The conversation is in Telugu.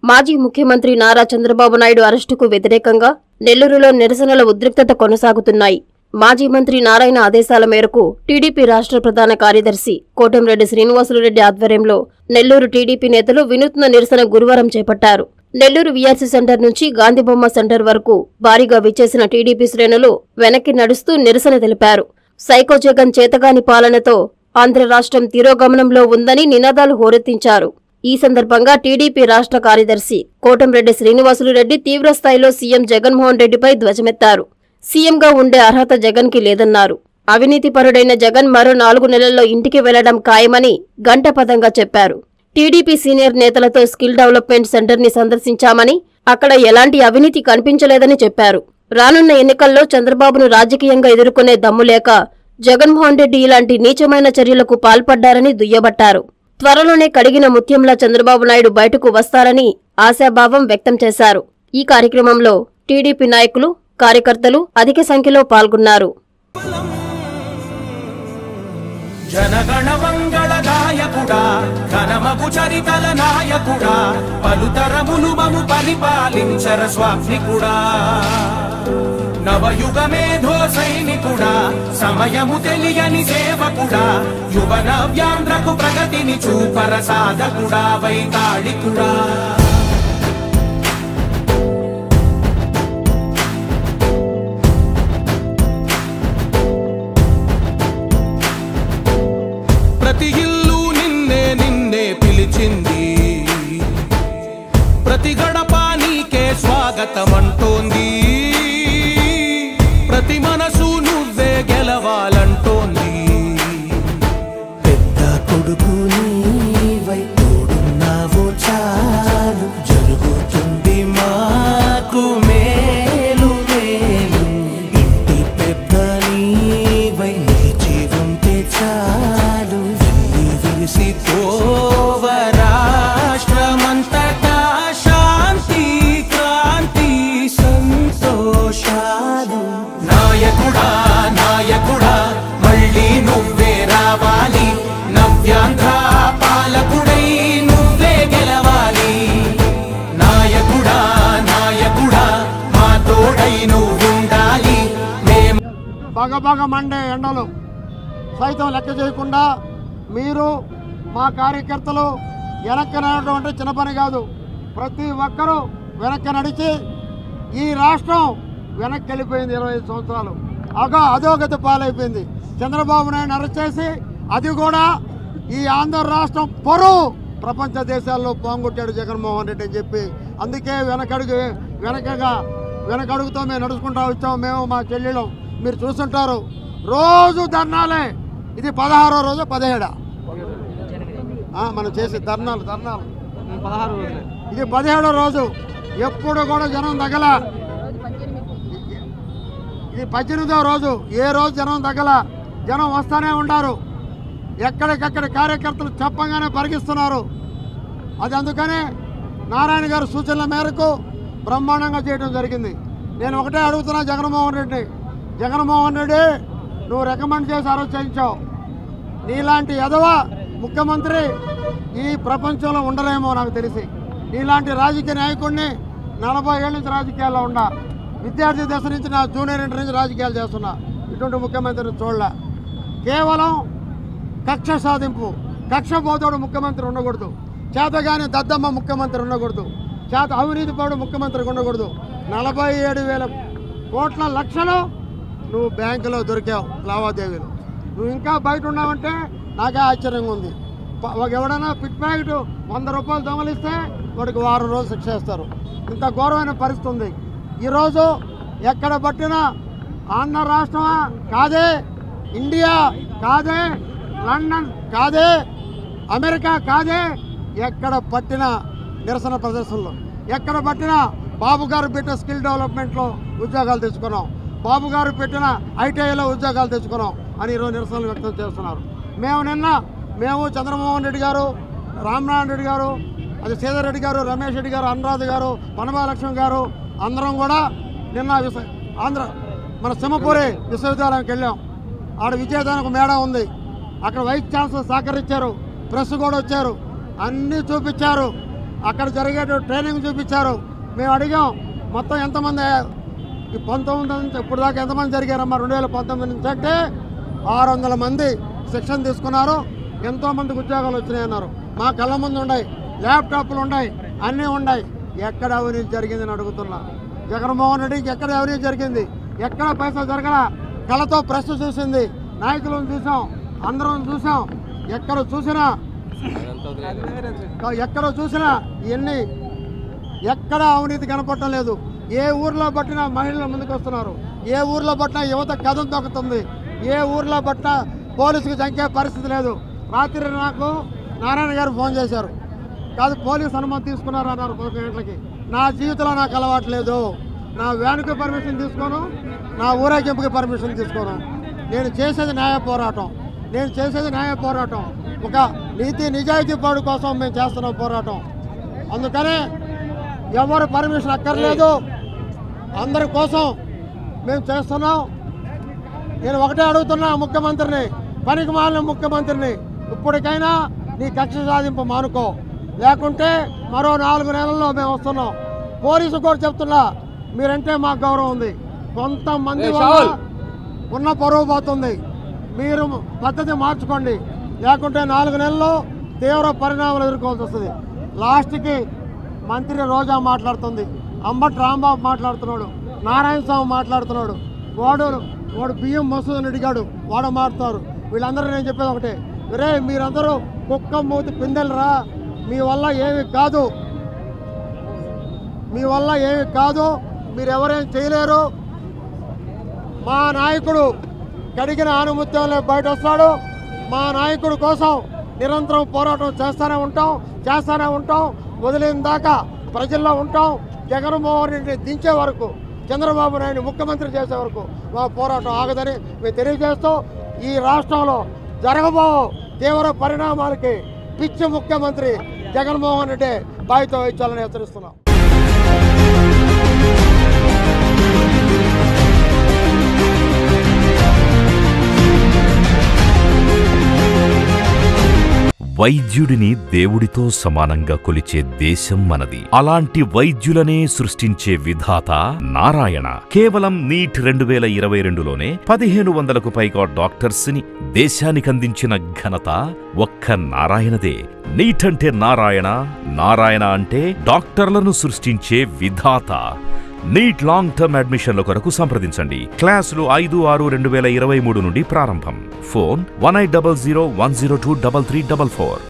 మాజీ ముఖ్యమంత్రి నారా చంద్రబాబు నాయుడు అరెస్టుకు వ్యతిరేకంగా నెల్లూరులో నిరసనల ఉద్రిక్తత కొనసాగుతున్నాయి మాజీ మంత్రి నారాయణ ఆదేశాల మేరకు టీడీపీ రాష్ట్ర ప్రధాన కార్యదర్శి కోటంరెడ్డి శ్రీనివాసులురెడ్డి ఆధ్వర్యంలో నెల్లూరు టీడీపీ నేతలు వినూత్న నిరసన గురువారం చేపట్టారు నెల్లూరు వీఆర్సీ సెంటర్ నుంచి గాంధీబొమ్మ సెంటర్ వరకు భారీగా విచ్చేసిన టీడీపీ శ్రేణులు వెనక్కి నడుస్తూ నిరసన తెలిపారు సైకో జగన్ చేతగాని పాలనతో ఆంధ్ర రాష్ట్రం తిరోగమనంలో ఉందని నినాదాలు హోరెత్తించారు ఈ సందర్భంగా టీడీపీ రాష్ట్ర కార్యదర్శి కోటంరెడ్డి శ్రీనివాసులురెడ్డి తీవ్రస్థాయిలో సీఎం జగన్మోహన్ రెడ్డిపై ధ్వజమెత్తారు సీఎంగా ఉండే అర్హత జగన్కి లేదన్నారు అవినీతిపరుడైన జగన్ మరో నాలుగు నెలల్లో ఇంటికి వెళ్లడం ఖాయమని గంటపదంగా చెప్పారు టీడీపీ సీనియర్ నేతలతో స్కిల్ డెవలప్మెంట్ సెంటర్ని సందర్శించామని అక్కడ ఎలాంటి అవినీతి కనిపించలేదని చెప్పారు రానున్న ఎన్నికల్లో చంద్రబాబును రాజకీయంగా ఎదుర్కొనే దమ్ము లేక జగన్మోహన్ రెడ్డి ఇలాంటి నీచమైన చర్యలకు పాల్పడ్డారని దుయ్యబట్టారు త్వరలోనే కడిగిన ముత్యంలా చంద్రబాబు నాయుడు బయటకు వస్తారని ఆశాభావం వ్యక్తం చేశారు ఈ కార్యక్రమంలో టీడీపీ నాయకులు కార్యకర్తలు అధిక సంఖ్యలో పాల్గొన్నారు జనగణ మంగళ నాయకుడా ఘనమగు చరితల నాయకుడా పలుతరములు మము పరిపాలించర స్వామికుడా నవయుగ మేధో సైనికుడా సమయము తెలియని సేవకుడా యువన వ్యాంధ్రకు ప్రగతిని చూపర సాధకుడా వైతాళికుడా ప్రతి ఇల్లు నిన్నే నిన్నే పిలిచింది ప్రతి గడప నీకే స్వాగతమంటోంది ప్రతి మనసు నువ్వే గెలవాలంటోంది పెద్ద కొడుకు నీవై తోడున్నావు చాలు జరుగుతుంది మాకు మేలు మేలు ఇంటి పెద్ద నీవై నిలిచి ఉంటే చాలు వెళ్ళి విరిసి పోవ రాష్ట్రమంతటా శాంతి క్రాంతి సంతోషాలు నాయకుడా నాయకుడా మళ్ళీ నువ్వే రావాలి నవ్యాంధ్ర పాలకుడై నువ్వే గెలవాలి నాయకుడా నాయకుడా మా తోడై నువ్వుండాలి మేం బాగా బాగా మండే ఎండలు సైతం లెక్క చేయకుండా మీరు మా కార్యకర్తలు వెనక్కి నడవడం అంటే చిన్న పని కాదు ప్రతి ఒక్కరూ వెనక్కి నడిచి ఈ రాష్ట్రం వెనక్కి వెళ్ళిపోయింది ఇరవై ఐదు సంవత్సరాలు అగా అధోగతి పాలైపోయింది చంద్రబాబు నాయుడు అరెస్ట్ చేసి అది కూడా ఈ ఆంధ్ర రాష్ట్రం పొరువు ప్రపంచ దేశాల్లో పోంగొట్టాడు జగన్మోహన్ రెడ్డి అని చెప్పి అందుకే వెనకడుగు వెనకగా వెనకడుగుతో మేము నడుచుకుంటా వచ్చాము మేము మా చెల్లెళ్ళం మీరు చూస్తుంటారు రోజు ధర్నాలే ఇది పదహారో రోజు పదిహేడా ఆ, మనం చేసే ధర్నాలు ధర్నాలు ఇది పదిహేడో రోజు ఎప్పుడు కూడా జనం తగల ఇది పద్దెనిమిదో రోజు ఏ రోజు జనం తగల జనం వస్తానే ఉంటారు ఎక్కడికక్కడ కార్యకర్తలు చెప్పంగానే పరిగిస్తున్నారు అది అందుకనే నారాయణ గారి సూచనల మేరకు బ్రహ్మాండంగా చేయడం జరిగింది నేను ఒకటే అడుగుతున్నా జగన్మోహన్ రెడ్డి జగన్మోహన్ రెడ్డి నువ్వు రికమెండ్ చేసి ఆ రోజు చేయించావు నీలాంటి ఎదవ ముఖ్యమంత్రి ఈ ప్రపంచంలో ఉండలేమో నాకు తెలిసి నీలాంటి రాజకీయ నాయకుడిని నలభై ఏళ్ళ నుంచి రాజకీయాల్లో ఉండా విద్యార్థి దశ నుంచి నా జూనియర్ ఇంటర్ నుంచి రాజకీయాలు చేస్తున్నా ఇటువంటి ముఖ్యమంత్రిని చూడలే కేవలం కక్ష సాధింపు కక్ష పోతాడు ముఖ్యమంత్రి ఉండకూడదు చేతగాని దద్దమ్మ ముఖ్యమంత్రి ఉండకూడదు చేత అవినీతి పడు ముఖ్యమంత్రి ఉండకూడదు నలభై ఏడు వేల కోట్ల లక్షలు నువ్వు బ్యాంకులో దొరికావు లావాదేవీలు నువ్వు ఇంకా బయట ఉన్నావంటే నాకే ఆశ్చర్యంగా ఉంది ప- ఒక ఎవడైనా పిట్ ప్యాకెట్ వంద రూపాయలు దొంగలిస్తే వాడికి వారం రోజులు శిక్ష వేస్తారు ఇంత ఘోరమైన పరిస్థితి ఉంది ఈరోజు ఎక్కడ పట్టినా ఆంధ్ర రాష్ట్రమా కాదే ఇండియా కాదే లండన్ కాదే అమెరికా కాదే ఎక్కడ పట్టిన నిరసన ప్రదర్శనలు ఎక్కడ పట్టినా బాబు గారు పెట్టిన స్కిల్ డెవలప్మెంట్లో ఉద్యోగాలు తెచ్చుకున్నాం బాబు గారు పెట్టిన ఐటీఐలో ఉద్యోగాలు తెచ్చుకున్నాం అని ఈరోజు నిరసనలు వ్యక్తం చేస్తున్నారు మేము నిన్న మేము చంద్రమోహన్ రెడ్డి గారు రామనారాయణ రెడ్డి గారు అది సీతారెడ్డి రెడ్డి గారు రమేష్ రెడ్డి గారు అనురాధ గారు పనబాలక్ష్మి గారు అందరం కూడా నిన్న విశ- ఆంధ్ర మన సింహపూరి విశ్వవిద్యాలయంకి వెళ్ళాం ఆడ విజయదానికి మేడం ఉంది అక్కడ వైస్ ఛాన్సలర్ సహకరించారు ప్రెస్ కూడా వచ్చారు అన్నీ చూపించారు అక్కడ జరిగే ట్రైనింగ్ చూపించారు మేము అడిగాం మొత్తం ఎంతమంది ఈ పంతొమ్మిది నుంచి ఇప్పుడు దాకా ఎంతమంది జరిగారమ్మా రెండు వేల పంతొమ్మిది నుంచి అంటే ఆరు వందల మంది శిక్షణ తీసుకున్నారు ఎంతో మందికి ఉద్యోగాలు వచ్చినాయి అన్నారు మా కళ్ళ ముందు ఉన్నాయి ల్యాప్టాప్లు ఉన్నాయి అన్నీ ఉన్నాయి ఎక్కడ అవినీతి జరిగిందని అడుగుతున్నా జగన్మోహన్ రెడ్డికి ఎక్కడ అవినీతి జరిగింది ఎక్కడ పైసలు జరగల కళ్ళతో ప్రెస్ చూసింది నాయకులను చూసాం అందరం చూసాం ఎక్కడ చూసినా ఎక్కడ చూసినా ఇవన్నీ ఎక్కడ అవినీతి కనపడటం లేదు ఏ ఊర్లో పట్టినా మహిళలు ముందుకు వస్తున్నారు ఏ ఊర్లో పట్టినా యువత కథం తొక్కుతుంది ఏ ఊర్లో పట్టినా పోలీసుకు చంకే పరిస్థితి లేదు రాత్రి నాకు నారాయణ గారు ఫోన్ చేశారు కాదు పోలీసు అనుమతి తీసుకున్నారు అన్నారు పదకొండు గంటలకి నా జీవితంలో నాకు అలవాటు లేదు నా వ్యాన్కి పర్మిషన్ తీసుకోను నా ఊరేగింపుకి పర్మిషన్ తీసుకోను నేను చేసేది న్యాయ పోరాటం నేను చేసేది న్యాయ పోరాటం ఒక నీతి నిజాయితీ పాడు కోసం మేము చేస్తున్నాం పోరాటం అందుకనే ఎవరు పర్మిషన్ అక్కర్లేదు అందరి కోసం మేము చేస్తున్నాం నేను ఒకటే అడుగుతున్నా ముఖ్యమంత్రిని పనికి మాలిన ముఖ్యమంత్రిని ఇప్పటికైనా నీ కక్ష సాధింపు మానుకో లేకుంటే మరో నాలుగు నెలల్లో మేము వస్తున్నాం పోలీసు కూడా చెప్తున్నా మీరంటే మాకు గౌరవం ఉంది కొంతమంది వల్ల ఉన్న పరువు పోతుంది మీరు పద్ధతి మార్చుకోండి లేకుంటే నాలుగు నెలల్లో తీవ్ర పరిణామాలు ఎదుర్కోవాల్సి వస్తుంది లాస్ట్కి మంత్రి రోజా మాట్లాడుతుంది అంబట్ రాంబాబు మాట్లాడుతున్నాడు నారాయణ స్వామి మాట్లాడుతున్నాడు వాడు వాడు బియ్యం మసూదని అడిగాడు వాడు మాట్లాడుతారు వీళ్ళందరూ నేను చెప్పేది ఒకటే రే మీరందరూ కుక్క మూతి పిందెలరా మీ వల్ల ఏమి కాదు మీ వల్ల ఏమి కాదు మీరు ఎవరేం చేయలేరు మా నాయకుడు కడిగిన ఆనుమత్యంలో బయట వస్తాడు మా నాయకుడు కోసం నిరంతరం పోరాటం చేస్తూనే ఉంటాం చేస్తూనే ఉంటాం వదిలిన దాకా ప్రజల్లో ఉంటాం జగన్మోహన్ రెడ్డిని దించే వరకు చంద్రబాబు నాయుడు ముఖ్యమంత్రి చేసే వరకు మా పోరాటం ఆగదని మేము తెలియజేస్తూ ఈ రాష్ట్రంలో జరగబో తీవ్ర పరిణామాలకి పిచ్చి ముఖ్యమంత్రి జగన్మోహన్ రెడ్డి బాధ్యత వహించాలని హెచ్చరిస్తున్నాం వైద్యుడిని దేవుడితో సమానంగా కొలిచే దేశం మనది అలాంటి వైద్యులనే సృష్టించే విధాత నారాయణ కేవలం నీట్ రెండు వేల ఇరవై రెండులోనే పదిహేను వందలకు పైగా డాక్టర్స్ ని దేశానికందించిన ఘనత ఒక్క నారాయణదే నీట్ అంటే నారాయణ నారాయణ అంటే డాక్టర్లను సృష్టించే విధాత నీట్ లాంగ్ టర్మ్ అడ్మిషన్ల కొరకు సంప్రదించండి క్లాసులు ఐదు ఆరు రెండు వేల ఇరవై మూడు నుండి ప్రారంభం phone one eight double zero one zero two double three double four